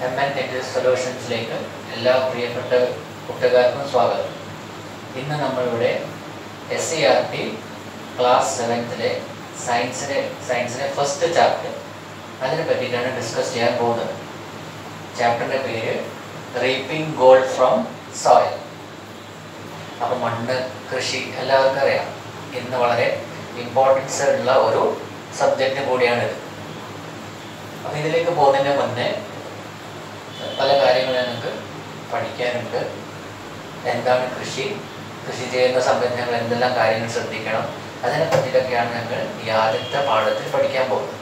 M N technical സൊല്യൂഷൻസിലേക്ക് എല്ലാ പ്രിയപ്പെട്ട കൂട്ടുകാർക്കും സ്വാഗതം ഇന്ന് നമ്മളിവിടെ S C R T class സെവൻത്തിലെ സയൻസിലെ സയൻസിലെ ഫസ്റ്റ് ചാപ്റ്റർ അതിനെ പറ്റിയിട്ടാണ് ഡിസ്കസ് ചെയ്യാൻ പോകുന്നത് ചാപ്റ്ററിൻ്റെ പേര് റീപ്പിംഗ് ഗോൾഡ് ഫ്രം സോയിൽ അപ്പോൾ മണ്ണ് കൃഷി എല്ലാവർക്കും അറിയാം ഇന്ന് വളരെ ഇമ്പോർട്ടൻസ് ഉള്ള ഒരു സബ്ജക്റ്റ് കൂടിയാണിത് അപ്പം ഇതിലേക്ക് പോകുന്നതിന് മുന്നേ പല കാര്യങ്ങൾ ഞങ്ങൾക്ക് പഠിക്കാനുണ്ട് എന്താണ് കൃഷി കൃഷി ചെയ്യുന്ന സമയത്ത് ഞങ്ങൾ എന്തെല്ലാം കാര്യങ്ങൾ ശ്രദ്ധിക്കണം അതിനെ പറ്റിയിട്ടൊക്കെയാണ് ഞങ്ങൾ ഈ ആദ്യത്തെ പാഠത്തിൽ പഠിക്കാൻ പോകുന്നത്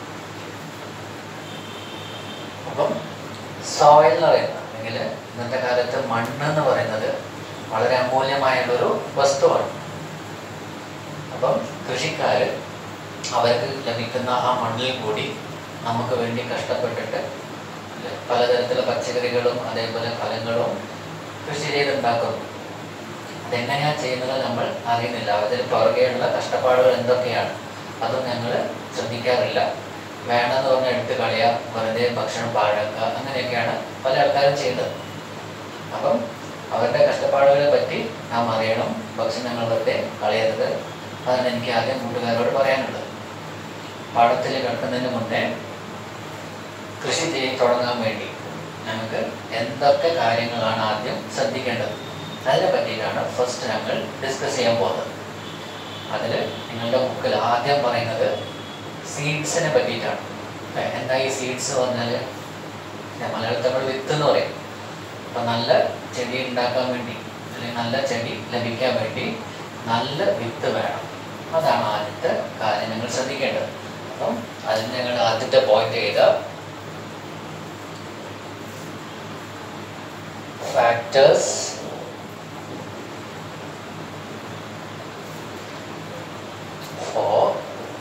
അപ്പം സോയിൽ എന്ന് പറയുന്നത് അല്ലെങ്കിൽ ഇന്നത്തെ കാലത്ത് മണ്ണ് എന്ന് പറയുന്നത് വളരെ അമൂല്യമായുള്ളൊരു വസ്തുവാണ് അപ്പം കൃഷിക്കാർ അവർക്ക് ലഭിക്കുന്ന ആ മണ്ണിൽ കൂടി നമുക്ക് വേണ്ടി കഷ്ടപ്പെട്ടിട്ട് പലതരത്തിലുള്ള പച്ചക്കറികളും അതേപോലെ ഫലങ്ങളും കൃഷി ചെയ്തുണ്ടാക്കുന്നു അതെങ്ങനെയാണ് ചെയ്യുന്നത് നമ്മൾ അറിയുന്നില്ല അതിന് പുറകെയുള്ള കഷ്ടപ്പാടുകൾ എന്തൊക്കെയാണ് അതും ഞങ്ങൾ ശ്രദ്ധിക്കാറില്ല വേണമെന്ന് പറഞ്ഞാൽ എടുത്ത് കളയുക വെറുതെ ഭക്ഷണം പാഴാക്കുക അങ്ങനെയൊക്കെയാണ് പല ആൾക്കാരും ചെയ്യുന്നത് അപ്പം അവരുടെ കഷ്ടപ്പാടുകളെ പറ്റി നാം അറിയണം ഭക്ഷണങ്ങൾ വെറുതെ കളയരുത് അതാണ് എനിക്ക് ആദ്യം കൂട്ടുകാരോട് പറയാനുള്ളത് പാഠത്തിൽ കിടക്കുന്നതിന് മുന്നേ കൃഷി ചെയ്ത് തുടങ്ങാൻ വേണ്ടി നമുക്ക് എന്തൊക്കെ കാര്യങ്ങളാണ് ആദ്യം ശ്രദ്ധിക്കേണ്ടത് അതിനെ പറ്റിയിട്ടാണ് ഫസ്റ്റ് ഞങ്ങൾ ഡിസ്കസ് ചെയ്യാൻ പോകുന്നത് അതിൽ നിങ്ങളുടെ ബുക്കിൽ ആദ്യം പറയുന്നത് സീഡ്സിനെ പറ്റിയിട്ടാണ് ഏ, എന്താ ഈ സീഡ്സ് പറഞ്ഞാൽ മലയാളത്തിൽ നമ്മൾ വിത്ത് എന്ന് പറയും അപ്പം നല്ല ചെടി ഉണ്ടാക്കാൻ വേണ്ടി അല്ലെങ്കിൽ നല്ല ചെടി ലഭിക്കാൻ വേണ്ടി നല്ല വിത്ത് വേണം അതാണ് ആദ്യത്തെ കാര്യം നിങ്ങൾ ശ്രദ്ധിക്കേണ്ടത് അപ്പം അതിന് ഞങ്ങൾ ആദ്യത്തെ പോയിന്റ് ചെയ്ത ഫാക്ടേഴ്സ് for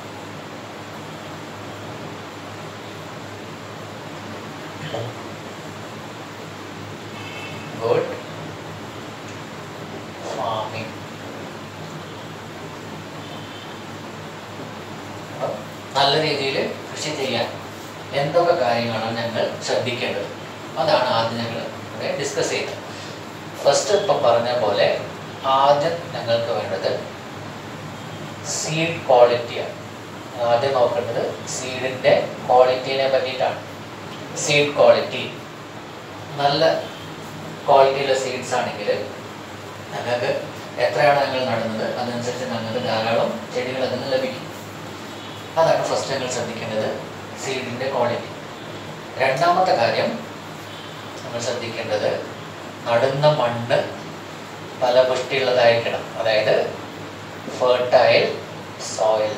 good farming. അപ്പം നല്ല രീതിയിൽ കൃഷി ചെയ്യാൻ എന്തൊക്കെ കാര്യങ്ങളാണ് ഞങ്ങൾ ശ്രദ്ധിക്കേണ്ടത് അതാണ് ആദ്യം ഞങ്ങൾ ഇവിടെ ഡിസ്കസ് ചെയ്തത് ഫസ്റ്റ് ഇപ്പം പറഞ്ഞ പോലെ ആദ്യം ഞങ്ങൾക്ക് വേണ്ടത് സീഡ് ക്വാളിറ്റിയാണ് ആദ്യം നോക്കേണ്ടത് സീഡിൻ്റെ ക്വാളിറ്റീനെ പറ്റിയിട്ടാണ് സീഡ് ക്വാളിറ്റി നല്ല ക്വാളിറ്റിയുള്ള സീഡ്സ് ആണെങ്കിൽ ഞങ്ങൾക്ക് എത്രയാണ് ഞങ്ങൾ നടുന്നത് അതനുസരിച്ച് ഞങ്ങൾക്ക് ധാരാളം ചെടികൾ അതിന് ലഭിക്കും അതാണ് ഫസ്റ്റ് ഞങ്ങൾ ശ്രദ്ധിക്കേണ്ടത് സീഡിൻ്റെ ക്വാളിറ്റി രണ്ടാമത്തെ കാര്യം നമ്മൾ ശ്രദ്ധിക്കേണ്ടത് നടുന്ന മണ്ണ് ഫലപുഷ്ടിയുള്ളതായിരിക്കണം അതായത് ഫെർട്ടൈൽ സോയിൽ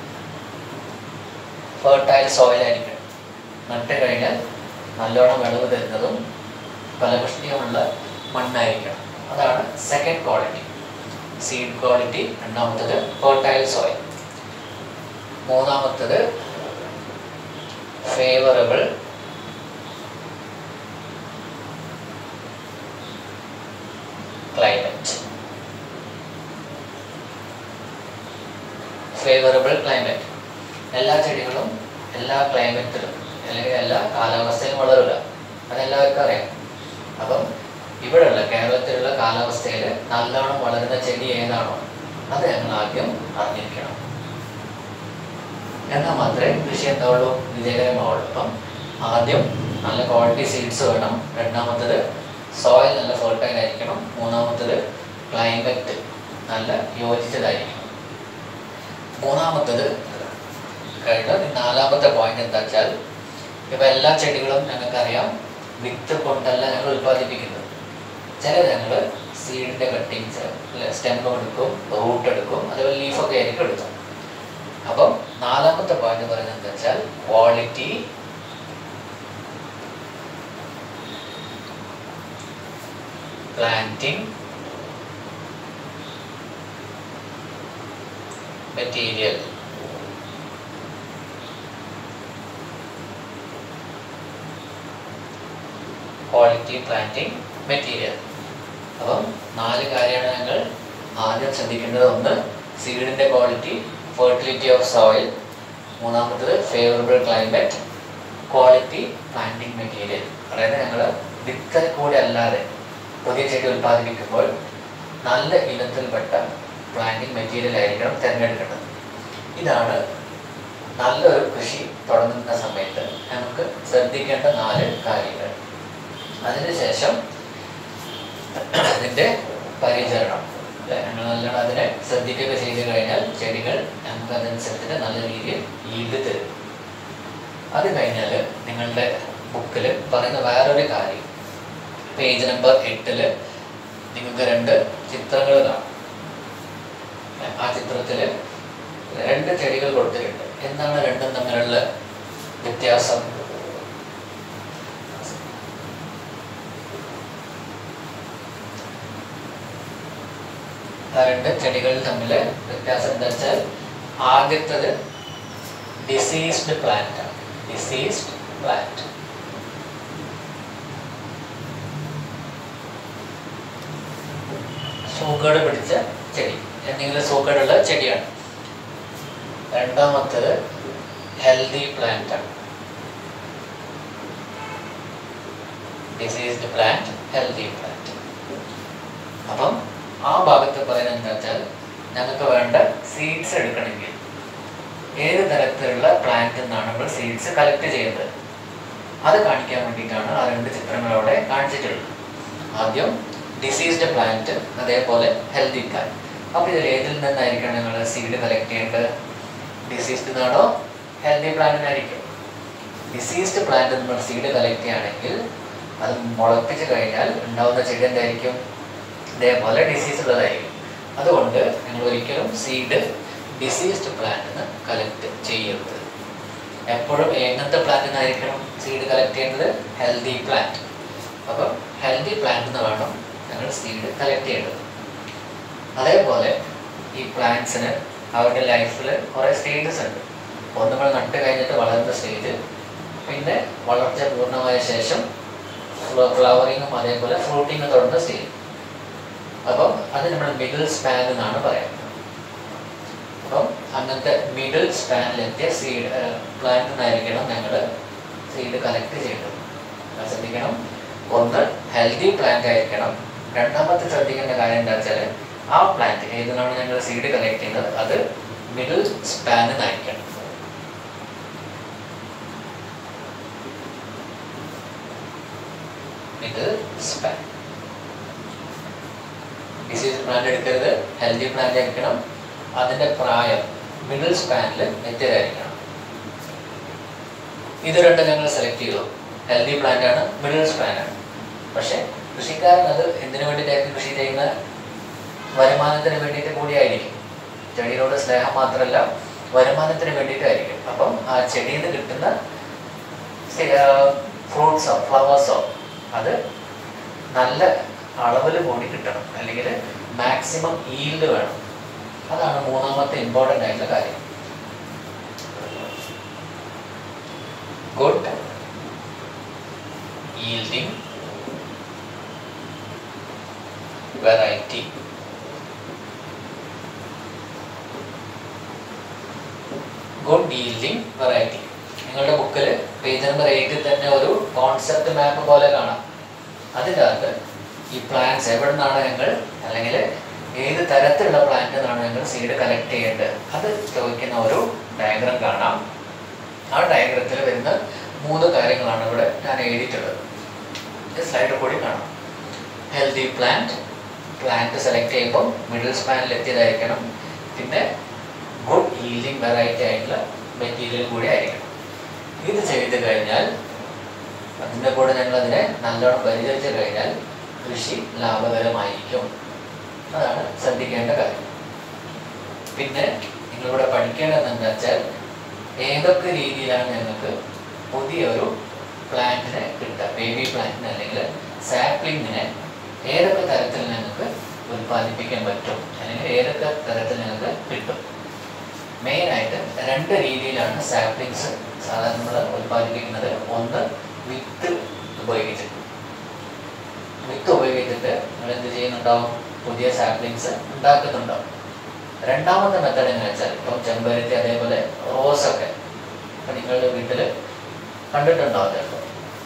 ഫെർട്ടൈൽ സോയിൽ ആയിരിക്കണം നട്ട് കഴിഞ്ഞാൽ നല്ലോണം വിളവ് തരുന്നതും ഫലപുഷ്ടിയുമുള്ള മണ്ണായിരിക്കണം അതാണ് സെക്കൻഡ് ക്വാളിറ്റി സീഡ് ക്വാളിറ്റി രണ്ടാമത്തത് ഫെർട്ടൈൽ സോയിൽ മൂന്നാമത്തത് ഫേവറബിൾ ക്ലൈമറ്റ് ഫേവറബിൾ ക്ലൈമറ്റ് എല്ലാ ചെടികളും എല്ലാ ക്ലൈമറ്റിലും അല്ലെങ്കിൽ എല്ലാ കാലാവസ്ഥയിലും വളരില്ല അതെല്ലാവർക്കും അറിയാം അപ്പം ഇവിടെയുള്ള കേരളത്തിലുള്ള കാലാവസ്ഥയിൽ നല്ലോണം വളരുന്ന ചെടി ഏതാണോ അത് ഞങ്ങൾ ആദ്യം അറിഞ്ഞിരിക്കണം എന്നാൽ മാത്രമേ കൃഷി എന്താവുള്ളൂ വിജയകരമാവുള്ളൂ അപ്പം ആദ്യം നല്ല ക്വാളിറ്റി സീഡ്സ് വേണം രണ്ടാമത്തത് സോയിൽ നല്ല ഫെർട്ടൈൽ ആയിരിക്കണം മൂന്നാമത്തത് ക്ലൈമറ്റ് നല്ല യോജിച്ചതായിരിക്കണം മൂന്നാമത്തത് കഴിഞ്ഞ നാലാമത്തെ പോയിന്റ് എന്താ വെച്ചാൽ ഇപ്പൊ എല്ലാ ചെടികളും ഞങ്ങൾക്കറിയാം വിത്ത് കൊണ്ടല്ല ഞങ്ങൾ ഉൽപ്പാദിപ്പിക്കുന്നത് ചില ഞങ്ങൾ സീഡിന്റെ കട്ടിങ്സ് സ്റ്റെം എടുക്കും റൂട്ട് എടുക്കും അതേപോലെ ലീഫൊക്കെ ആയിരിക്കും എടുക്കും അപ്പം നാലാമത്തെ പോയിന്റ് പറയുന്നത് എന്താ വെച്ചാൽ quality planting material quality planting material അപ്പം നാല് കാര്യമാണ് ഞങ്ങൾ ആദ്യം ശ്രദ്ധിക്കേണ്ടത് ഒന്ന് സീഡിൻ്റെ ക്വാളിറ്റി ഫെർട്ടിലിറ്റി ഓഫ് സോയിൽ മൂന്നാമത്തത് favourable climate quality planting material അതായത് ഞങ്ങൾ വിത്തൽ കൂടി അല്ലാതെ പുതിയ ചെടി ഉൽപ്പാദിപ്പിക്കുമ്പോൾ നല്ല ഇനത്തിൽപ്പെട്ട പ്ലാന്റിംഗ് മെറ്റീരിയൽ ആയിരിക്കണം തിരഞ്ഞെടുക്കേണ്ടത് ഇതാണ് നല്ലൊരു കൃഷി തുടങ്ങുന്ന സമയത്ത് നമുക്ക് ശ്രദ്ധിക്കേണ്ട നാല് കാര്യങ്ങൾ അതിനുശേഷം അതിൻ്റെ പരിചരണം അല്ലേ? ഞങ്ങൾ നല്ലോണം അതിനെ ശ്രദ്ധിക്കുകയൊക്കെ ചെയ്ത് കഴിഞ്ഞാൽ ചെടികൾ നമുക്ക് അതനുസരിച്ചിട്ട് നല്ല രീതിയിൽ ഈൽഡ് തരും അത് കഴിഞ്ഞാൽ നിങ്ങളുടെ ബുക്കിൽ പറയുന്ന വേറൊരു കാര്യം പേജ് നമ്പർ എട്ടില് നിങ്ങൾക്ക് രണ്ട് ചിത്രങ്ങൾ കാണാം ആ ചിത്രത്തിൽ രണ്ട് ചെടികൾ കൊടുത്തിട്ടുണ്ട് എന്താണ് രണ്ടും തമ്മിലുള്ള വ്യത്യാസം ആ രണ്ട് ചെടികൾ തമ്മിൽ വ്യത്യാസം എന്താ വെച്ചാൽ ആദ്യത്തത് ഡിസീസ്ഡ് പ്ലാന്റ് ആണ് ഡിസീസ്ഡ് പ്ലാന്റ് സൂക്കേട് പിടിച്ച ചെടി എന്തെങ്കിലും സൂക്കേടുള്ള ചെടിയാണ് രണ്ടാമത്തത് ഹെൽതി പ്ലാന്റ് ആണ് ഡിസീസ്ഡ് പ്ലാന്റ് ഹെൽതി പ്ലാന്റ് അപ്പം ആ ഭാഗത്ത് പറയുന്നത് എന്താ വെച്ചാൽ ഞങ്ങൾക്ക് വേണ്ട സീഡ്സ് എടുക്കണമെങ്കിൽ ഏത് തരത്തിലുള്ള പ്ലാന്റിൽ നിന്നാണ് നമ്മൾ സീഡ്സ് കളക്ട് ചെയ്യുന്നത് അത് കാണിക്കാൻ വേണ്ടിയിട്ടാണ് ആ രണ്ട് ചിത്രങ്ങളവിടെ കാണിച്ചിട്ടുള്ളത് ആദ്യം ഡിസീസ്ഡ് പ്ലാന്റ് അതേപോലെ ഹെൽത്തി പ്ലാന്റ് അപ്പോൾ ഇതിൽ ഏതിൽ നിന്നായിരിക്കണം നിങ്ങൾ സീഡ് കളക്ട് ചെയ്യേണ്ടത് ഡിസീസ്ഡ് നിന്നാണോ ഹെൽത്തി പ്ലാന്റിനായിരിക്കും ഡിസീസ്ഡ് പ്ലാന്റ് നമ്മൾ സീഡ് കളക്ട് ചെയ്യുകയാണെങ്കിൽ അത് മുളപ്പിച്ച് കഴിഞ്ഞാൽ ഉണ്ടാവുന്ന ചെടി എന്തായിരിക്കും ഇതേപോലെ ഡിസീസ് ഉള്ളതായിരിക്കും അതുകൊണ്ട് നിങ്ങൾ ഒരിക്കലും സീഡ് ഡിസീസ്ഡ് പ്ലാന്റിന് കളക്ട് ചെയ്യരുത് എപ്പോഴും എങ്ങനത്തെ പ്ലാന്റിനായിരിക്കണം സീഡ് കളക്ട് ചെയ്യുന്നത് ഹെൽത്തി പ്ലാന്റ് അപ്പം ഹെൽത്തി പ്ലാന്റിൽ നിന്ന് വേണം ഞങ്ങൾ സീഡ് കളക്ട് ചെയ്യേണ്ടത് അതേപോലെ ഈ പ്ലാന്റ്സിന് അവരുടെ ലൈഫിൽ കുറേ സ്റ്റേജസ് ഉണ്ട് ഒന്ന് നമ്മൾ നട്ട് കഴിഞ്ഞിട്ട് വളരുന്ന സ്റ്റേജ് പിന്നെ വളർച്ച പൂർണ്ണമായ ശേഷം ഫ്ലവറിങ്ങും അതേപോലെ ഫ്രൂട്ടിങ്ങും തുടർന്ന സ്റ്റേജ് അപ്പം അത് നമ്മൾ മിഡിൽ സ്പാൻ എന്നാണ് പറയുന്നത് അപ്പം അങ്ങനത്തെ മിഡിൽ സ്പാനിലെത്തിയ സീഡ് പ്ലാന്റ് നിന്നായിരിക്കണം ഞങ്ങൾ സീഡ് കളക്ട് ചെയ്യേണ്ടത് അത് ശ്രദ്ധിക്കണം ഒന്ന് ഹെൽത്തി പ്ലാന്റ് ആയിരിക്കണം രണ്ടാമത്തെ ശ്രദ്ധിക്കേണ്ട കാര്യം എന്താ വെച്ചാൽ ആ പ്ലാന്റ് ഏതിനാണ് ഞങ്ങൾ സീഡ് കളക്ട് ചെയ്യുന്നത് അത് മിഡിൽ സ്പാനിന്നായിരിക്കണം മിഡിൽ സ്പാൻ ഡിസീസ് പ്ലാന്റ് എടുക്കരുത് ഹെൽത്തി പ്ലാന്റ് ആയിരിക്കണം അതിന്റെ പ്രായം മിഡിൽ സ്പാനിൽ എത്തിയതായിരിക്കണം ഇത് രണ്ടും ഞങ്ങൾ സെലക്ട് ചെയ്തു ഹെൽത്തി പ്ലാന്റ് ആണ് മിഡിൽ സ്പാൻ ആണ് പക്ഷെ കൃഷിക്കാരൻ അത് എന്തിനു വേണ്ടിയിട്ടായിരിക്കും കൃഷി ചെയ്യുന്ന വരുമാനത്തിന് വേണ്ടിയിട്ട് കൂടിയായിരിക്കും ചെടിയോട് സ്നേഹം മാത്രമല്ല വരുമാനത്തിന് വേണ്ടിയിട്ടായിരിക്കും അപ്പം ആ ചെടിയിൽ നിന്ന് കിട്ടുന്ന ഫ്രൂട്ട്സോ ഫ്ലവേഴ്സോ അത് നല്ല അളവിൽ കൂടി കിട്ടണം അല്ലെങ്കിൽ മാക്സിമം ഈൽഡ് വേണം അതാണ് മൂന്നാമത്തെ ഇമ്പോർട്ടൻ്റ് ആയിട്ടുള്ള കാര്യം good yielding variety good yielding variety നിങ്ങളുടെ ബുക്കിൽ പേജ് നമ്പർ എയ്റ്റിൽ തന്നെ ഒരു കോൺസെപ്റ്റ് മാപ്പ് പോലെ കാണാം അതിനകത്ത് ഈ പ്ലാന്റ്സ് എവിടെ നിന്നാണ് ഞങ്ങൾ അല്ലെങ്കിൽ ഏത് തരത്തിലുള്ള പ്ലാന്റിൽ നിന്നാണ് ഞങ്ങൾ സീഡ് കളക്ട് ചെയ്യേണ്ടത് അത് ചോദിക്കുന്ന ഒരു ഡയഗ്രാം കാണാം ആ ഡയഗ്രത്തിൽ വരുന്ന മൂന്ന് കാര്യങ്ങളാണ് ഇവിടെ ഞാൻ എഴുതിയിട്ടുള്ളത് സ്ലൈഡ് കൂടി കാണാം ഹെൽത്തി പ്ലാന്റ് പ്ലാന്റ് സെലക്ട് ചെയ്യുമ്പോൾ മിഡിൽ സ്പാനിൽ എത്തിയതായിരിക്കണം പിന്നെ ഗുഡ് ഹീലിംഗ് വെറൈറ്റി ആയിട്ടുള്ള മെറ്റീരിയൽ കൂടി ആയിരിക്കണം ഇത് ചെയ്ത് കഴിഞ്ഞാൽ അതിൻ്റെ കൂടെ ഞങ്ങൾ അതിനെ നല്ലോണം പരിചരിച്ചു കഴിഞ്ഞാൽ കൃഷി ലാഭകരമായിരിക്കും അതാണ് ശ്രദ്ധിക്കേണ്ട കാര്യം പിന്നെ നിങ്ങളിവിടെ പഠിക്കേണ്ടത് എന്താ വെച്ചാൽ ഏതൊക്കെ രീതിയിലാണ് ഞങ്ങൾക്ക് പുതിയൊരു പ്ലാന്റിനെ കിട്ടുക ബേബി പ്ലാന്റിനെ അല്ലെങ്കിൽ സാപ്ലിങ്ങിനെ ഏതൊക്കെ തരത്തിൽ ഞങ്ങൾക്ക് ഉൽപ്പാദിപ്പിക്കാൻ പറ്റും അല്ലെങ്കിൽ ഏതൊക്കെ തരത്തിൽ ഞങ്ങൾക്ക് കിട്ടും മെയിനായിട്ട് രണ്ട് രീതിയിലാണ് സാപ്ലിങ്സ് സാധാരണ നമ്മൾ ഉൽപ്പാദിപ്പിക്കുന്നത് ഒന്ന് വിത്ത് ഉപയോഗിച്ചിട്ട് വിത്ത് ഉപയോഗിച്ചിട്ട് നിങ്ങൾ എന്ത് ചെയ്യുന്നുണ്ടാവും പുതിയ സാപ്ലിങ്സ് ഉണ്ടാക്കുന്നുണ്ടാവും രണ്ടാമത്തെ മെത്തഡ് എന്ന് വെച്ചാൽ ഇപ്പം ചെമ്പരത്തി അതേപോലെ റോസൊക്കെ ഇപ്പം നിങ്ങളുടെ വീട്ടിൽ കണ്ടിട്ടുണ്ടാവും ചിലപ്പോൾ ഞാൻ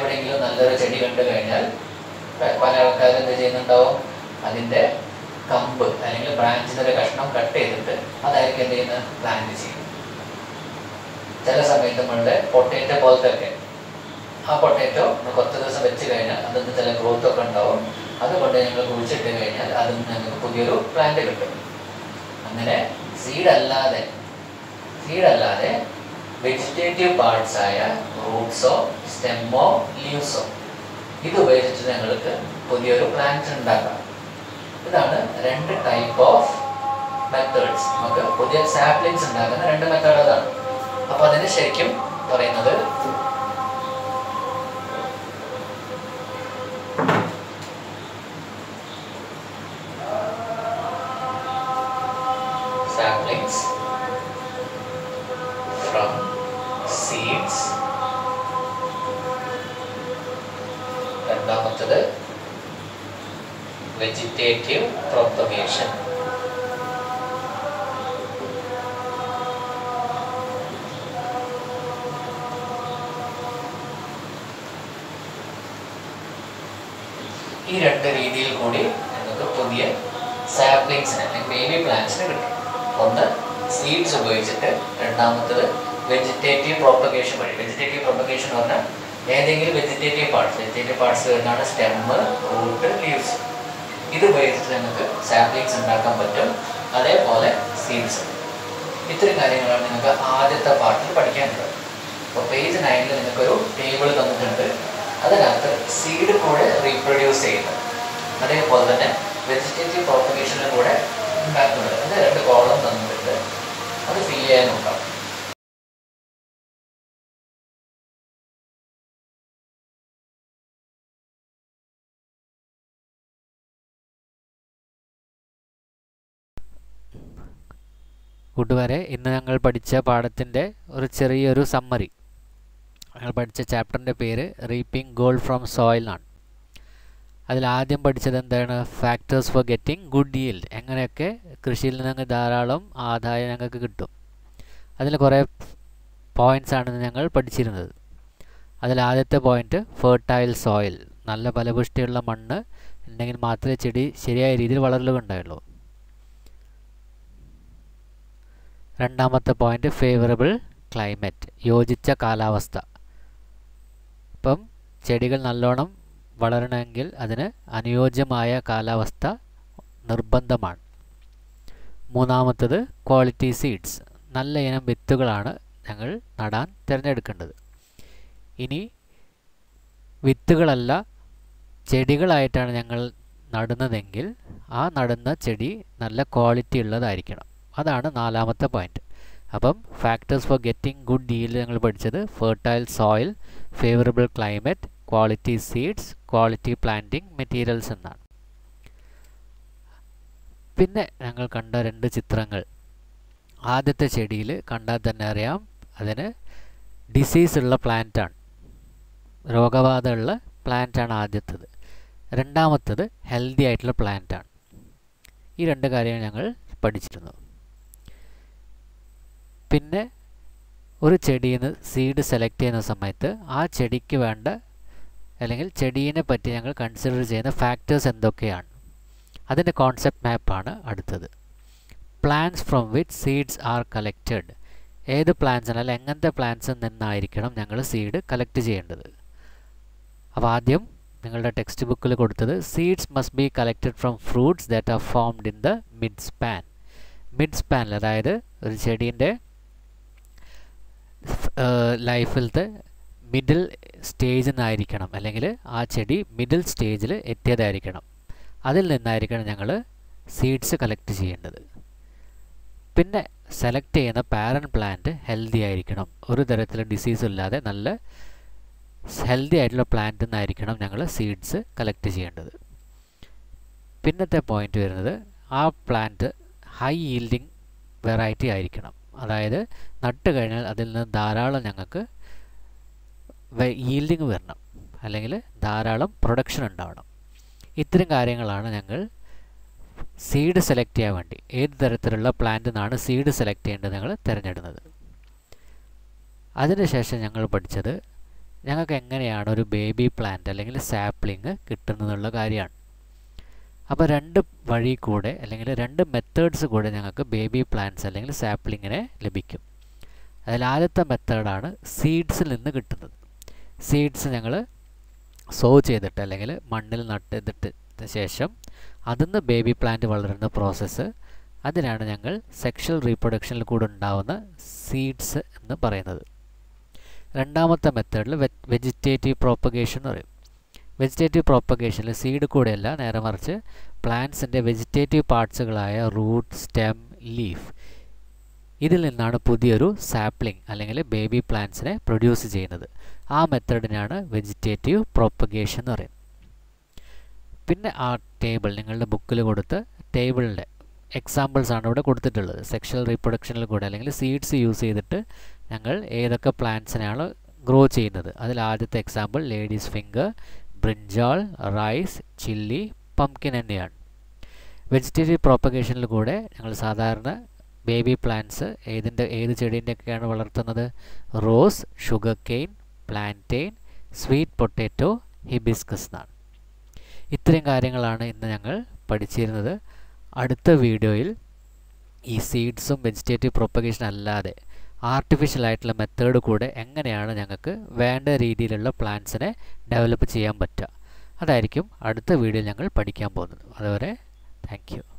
എവിടെയെങ്കിലും നല്ലൊരു ചെടി കണ്ടു കഴിഞ്ഞാൽ പ- പല ആൾക്കാരും എന്ത് ചെയ്യുന്നുണ്ടാവും അതിൻ്റെ കമ്പ് അല്ലെങ്കിൽ ബ്രാഞ്ചിൻ്റെ ഒരു കഷ്ണം കട്ട് ചെയ്തിട്ട് അതായിരിക്കും എന്ത് ചെയ്യുന്നത് പ്ലാന്റ് ചെയ്യും ചില സമയത്ത് നമ്മളുടെ പൊട്ടേറ്റോ പോലത്തെ ഒക്കെ ആ പൊട്ടേറ്റോ കുറച്ച് ദിവസം വെച്ച് കഴിഞ്ഞാൽ അതിൽ നിന്ന് ചില ഗ്രോത്ത് ഒക്കെ ഉണ്ടാവും അതുകൊണ്ട് ഞങ്ങൾ കുഴിച്ചിട്ട് കഴിഞ്ഞാൽ അതിൽ നിന്ന് ഞങ്ങൾക്ക് പുതിയൊരു പ്ലാന്റ് കിട്ടും അങ്ങനെ സീഡ് അല്ലാതെ സീഡ് അല്ലാതെ വെജിറ്റേറ്റീവ് പാർട്സ് ആയ റൂട്ട്സോ സ്റ്റെമ്മോ ലീവ്സോ ഇത് ഉപയോഗിച്ചിട്ട് ഞങ്ങൾക്ക് പുതിയൊരു പ്ലാന്റ് ഉണ്ടാക്കാം ഇതാണ് രണ്ട് ടൈപ്പ് ഓഫ് മെത്തേഡ്സ് നമുക്ക് പുതിയ സാപ്ലിങ്സ് ഉണ്ടാക്കുന്ന രണ്ട് മെത്തേഡ് അതാണ് അപ്പോൾ അതിന് ശരിക്കും പറയുന്നത് saplings from seeds രണ്ടാമത്തത് വെജിറ്റേറ്റീവ് പ്രൊപ്പഗേഷൻ ഈ രണ്ട് രീതിയിൽ കൂടി നിങ്ങൾക്ക് പുതിയ സാപ്ലിങ്സിന് അല്ലെങ്കിൽ ബേബി പ്ലാന്റ്സിന് കിട്ടും ഒന്ന് സീഡ്സ് ഉപയോഗിച്ചിട്ട് രണ്ടാമത്തത് വെജിറ്റേറ്റീവ് പ്രോപ്പഗേഷൻ വഴി വെജിറ്റേറ്റീവ് പ്രോപ്പഗേഷൻ എന്ന് പറഞ്ഞാൽ ഏതെങ്കിലും വെജിറ്റേറ്റീവ് പാർട്സ് വെജിറ്റേറ്റീവ് പാർട്സ് വരുന്നതാണ് സ്റ്റെമ്മ് റൂട്ട് ലീവ്സ് ഇത് ഉപയോഗിച്ചിട്ട് നിങ്ങൾക്ക് സാപ്ലിങ്സ് ഉണ്ടാക്കാൻ പറ്റും അതേപോലെ സീഡ്സ് ഇത്രയും കാര്യങ്ങളാണ് നിങ്ങൾക്ക് ആദ്യത്തെ പാർട്ടിൽ പഠിക്കാനുള്ളത് അപ്പോൾ പേജ് നയനിൽ നിങ്ങൾക്കൊരു ടേബിൾ തന്നിട്ടുണ്ട് അതിനകത്ത് സീഡ് കൂടെ റീപ്രൊഡ്യൂസ് ചെയ്യുന്നത് അതേപോലെ തന്നെ വെജിറ്റേറ്റീവ് പ്രോപ്പഗേഷനിൽ കൂടെ ഉണ്ടാക്കുന്നത് അത് രണ്ട് കോളം തന്നിട്ടുണ്ട് അത് ഫില്ല് ചെയ്യാനുണ്ടാവും കൂട്ടുകാരെ ഇന്ന് ഞങ്ങൾ പഠിച്ച പാഠത്തിൻ്റെ ഒരു ചെറിയൊരു സമ്മറി ഞങ്ങൾ പഠിച്ച ചാപ്റ്ററിൻ്റെ പേര് റീപ്പിംഗ് ഗോൾഡ് ഫ്രം സോയിൽ ആണ് അതിൽ ആദ്യം പഠിച്ചത് എന്താണ് factors for getting good yield എങ്ങനെയൊക്കെ കൃഷിയിൽ നിന്ന് ധാരാളം ആദായം ഞങ്ങൾക്ക് കിട്ടും അതിൽ കുറേ പോയിൻറ്റ്സ് ആണ് ഞങ്ങൾ പഠിച്ചിരുന്നത് അതിൽ ആദ്യത്തെ പോയിന്റ് ഫെർട്ടൈൽ സോയിൽ നല്ല ഫലപുഷ്ടിയുള്ള മണ്ണ് ഉണ്ടെങ്കിൽ മാത്രമേ ചെടി ശരിയായ രീതിയിൽ വളരലുണ്ടായുള്ളൂ രണ്ടാമത്തെ പോയിന്റ് ഫേവറബിൾ ക്ലൈമറ്റ് യോജിച്ച കാലാവസ്ഥ ഇപ്പം ചെടികൾ നല്ലോണം വളരണമെങ്കിൽ അതിന് അനുയോജ്യമായ കാലാവസ്ഥ നിർബന്ധമാണ് മൂന്നാമത്തത് ക്വാളിറ്റി സീഡ്സ് നല്ല ഇനം വിത്തുകളാണ് ഞങ്ങൾ നടാൻ തിരഞ്ഞെടുക്കേണ്ടത് ഇനി വിത്തുകളല്ല ചെടികളായിട്ടാണ് ഞങ്ങൾ നടുന്നതെങ്കിൽ ആ നടുന്ന ചെടി നല്ല ക്വാളിറ്റി ഉള്ളതായിരിക്കണം അതാണ് നാലാമത്തെ പോയിന്റ് അപ്പം ഫാക്ടേഴ്സ് ഫോർ ഗെറ്റിംഗ് ഗുഡ് ഡീൽ ഞങ്ങൾ പഠിച്ചത് fertile soil favourable climate quality seeds quality planting materials എന്നാണ് പിന്നെ ഞങ്ങൾ കണ്ട രണ്ട് ചിത്രങ്ങൾ ആദ്യത്തെ ചെടിയിൽ കണ്ടാൽ തന്നെ അറിയാം അതിന് ഡിസീസ് ഉള്ള പ്ലാന്റാണ് രോഗബാധയുള്ള പ്ലാന്റാണ് ആദ്യത്തത് രണ്ടാമത്തത് ഹെൽത്തി ആയിട്ടുള്ള പ്ലാന്റാണ് ഈ രണ്ട് കാര്യങ്ങൾ ഞങ്ങൾ പഠിച്ചിരുന്നു പിന്നെ ഒരു ചെടിയിൽ നിന്ന് സീഡ് സെലക്ട് ചെയ്യുന്ന സമയത്ത് ആ ചെടിക്ക് വേണ്ട അല്ലെങ്കിൽ ചെടീനെ പറ്റി ഞങ്ങൾ കൺസിഡർ ചെയ്യുന്ന ഫാക്ടേഴ്സ് എന്തൊക്കെയാണ് അതിൻ്റെ കോൺസെപ്റ്റ് മാപ്പാണ് അടുത്തത് plants from which seeds are collected ഏത് പ്ലാന്റ്സ് അല്ലെങ്കിൽ എങ്ങനത്തെ പ്ലാന്റ്സിൽ നിന്നായിരിക്കണം ഞങ്ങൾ സീഡ് കളക്ട് ചെയ്യേണ്ടത് അപ്പോൾ ആദ്യം നിങ്ങളുടെ ടെക്സ്റ്റ് ബുക്കിൽ കൊടുത്തത് seeds must be collected from fruits that are formed in the mid span mid സ്പാനിൽ അതായത് ഒരു ചെടീൻ്റെ ലൈഫിലത്തെ മിഡിൽ സ്റ്റേജിൽ നിന്നായിരിക്കണം അല്ലെങ്കിൽ ആ ചെടി മിഡിൽ സ്റ്റേജിൽ എത്തിയതായിരിക്കണം അതിൽ നിന്നായിരിക്കണം ഞങ്ങൾ സീഡ്സ് കളക്ട് ചെയ്യേണ്ടത് പിന്നെ സെലക്ട് ചെയ്യുന്ന പാരൻ പ്ലാന്റ് ഹെൽത്തി ആയിരിക്കണം ഒരു തരത്തിലും ഡിസീസ് ഇല്ലാതെ നല്ല ഹെൽത്തി ആയിട്ടുള്ള പ്ലാന്റിൽ നിന്നായിരിക്കണം ഞങ്ങൾ സീഡ്സ് കളക്ട് ചെയ്യേണ്ടത് പിന്നത്തെ പോയിന്റ് വരുന്നത് ആ പ്ലാന്റ് ഹൈ ഈൽഡിങ് വെറൈറ്റി ആയിരിക്കണം അതായത് നട്ട് കഴിഞ്ഞാൽ അതിൽ നിന്ന് ധാരാളം ഞങ്ങൾക്ക് ഈൽഡിങ് വരണം അല്ലെങ്കിൽ ധാരാളം പ്രൊഡക്ഷൻ ഉണ്ടാവണം ഇത്തരം കാര്യങ്ങളാണ് ഞങ്ങൾ സീഡ് സെലക്ട് ചെയ്യാൻ വേണ്ടി ഏത് തരത്തിലുള്ള പ്ലാന്റിൽ നിന്നാണ് സീഡ് സെലക്ട് ചെയ്യേണ്ടത് ഞങ്ങൾ തിരഞ്ഞെടുക്കുന്നത് അതിനുശേഷം ഞങ്ങൾ പഠിച്ചത് ഞങ്ങൾക്ക് എങ്ങനെയാണ് ഒരു ബേബി പ്ലാന്റ് അല്ലെങ്കിൽ സാപ്ലിങ് കിട്ടുന്നതെന്നുള്ള കാര്യമാണ് അപ്പോൾ രണ്ട് വഴി കൂടെ അല്ലെങ്കിൽ രണ്ട് മെത്തേഡ്സ് കൂടെ ഞങ്ങൾക്ക് ബേബി പ്ലാന്റ്സ് അല്ലെങ്കിൽ സാപ്ലിങ്ങിനെ ലഭിക്കും അതിൽ ആദ്യത്തെ മെത്തേഡാണ് സീഡ്സിൽ നിന്ന് കിട്ടുന്നത് സീഡ്സ് ഞങ്ങൾ സോ ചെയ്തിട്ട് അല്ലെങ്കിൽ മണ്ണിൽ നട്ടിട്ട് ശേഷം അതിന്ന് ബേബി പ്ലാന്റ് വളരുന്ന പ്രോസസ്സ് അതിനാണ് ഞങ്ങൾ സെക്ഷൽ റീപ്രൊഡക്ഷനിൽ കൂടെ ഉണ്ടാവുന്ന സീഡ്സ് എന്ന് പറയുന്നത് രണ്ടാമത്തെ മെത്തേഡിൽ വെജിറ്റേറ്റീവ് പ്രോപ്പഗേഷൻ എന്ന് പറയും വെജിറ്റേറ്റീവ് പ്രോപ്പഗേഷനിൽ സീഡ് കൂടെയല്ല നേരെ മറിച്ച് പ്ലാന്റ്സിൻ്റെ വെജിറ്റേറ്റീവ് പാർട്സുകളായ റൂട്ട് സ്റ്റെം ലീഫ് ഇതിൽ നിന്നാണ് പുതിയൊരു സാപ്ലിംഗ് അല്ലെങ്കിൽ ബേബി പ്ലാന്റ്സിനെ പ്രൊഡ്യൂസ് ചെയ്യുന്നത് ആ മെത്തേഡിനാണ് വെജിറ്റേറ്റീവ് പ്രോപ്പഗേഷൻ എന്ന് പറയുന്നത് പിന്നെ ആ ടേബിൾ നിങ്ങളുടെ ബുക്കിൽ കൊടുത്ത് ടേബിളിൻ്റെ എക്സാമ്പിൾസ് ആണ് ഇവിടെ കൊടുത്തിട്ടുള്ളത് സെക്ഷൽ റീപ്രൊഡക്ഷനിൽ കൂടെ അല്ലെങ്കിൽ സീഡ്സ് യൂസ് ചെയ്തിട്ട് ഞങ്ങൾ ഏതൊക്കെ പ്ലാന്റ്സിനെയാണ് ഗ്രോ ചെയ്യുന്നത് അതിൽ ആദ്യത്തെ example ladies finger brinjal rice chilli pumpkin എന്നിവയാണ് വെജിറ്റേറിയൻ പ്രോപ്പഗേഷനിൽ കൂടെ ഞങ്ങൾ സാധാരണ ബേബി പ്ലാന്റ്സ് ഏതിൻ്റെ ഏത് ചെടീൻ്റെയൊക്കെയാണ് വളർത്തുന്നത് rose sugar cane plantain sweet potato hibiscus എന്നാണ് ഇത്രയും കാര്യങ്ങളാണ് ഇന്ന് ഞങ്ങൾ പഠിച്ചിരുന്നത് അടുത്ത വീഡിയോയിൽ ഈ സീഡ്സും വെജിറ്റേറ്റീവ് പ്രൊപ്പഗേഷൻ അല്ലാതെ ആർട്ടിഫിഷ്യൽ ആയിട്ടുള്ള മെത്തേഡ് കൂടെ എങ്ങനെയാണ് ഞങ്ങൾക്ക് വേണ്ട രീതിയിലുള്ള പ്ലാന്റ്സിനെ ഡെവലപ്പ് ചെയ്യാൻ പറ്റുക അതായിരിക്കും അടുത്ത വീഡിയോയിൽ ഞങ്ങൾ പഠിക്കാൻ പോകുന്നത് അതുവരെ താങ്ക്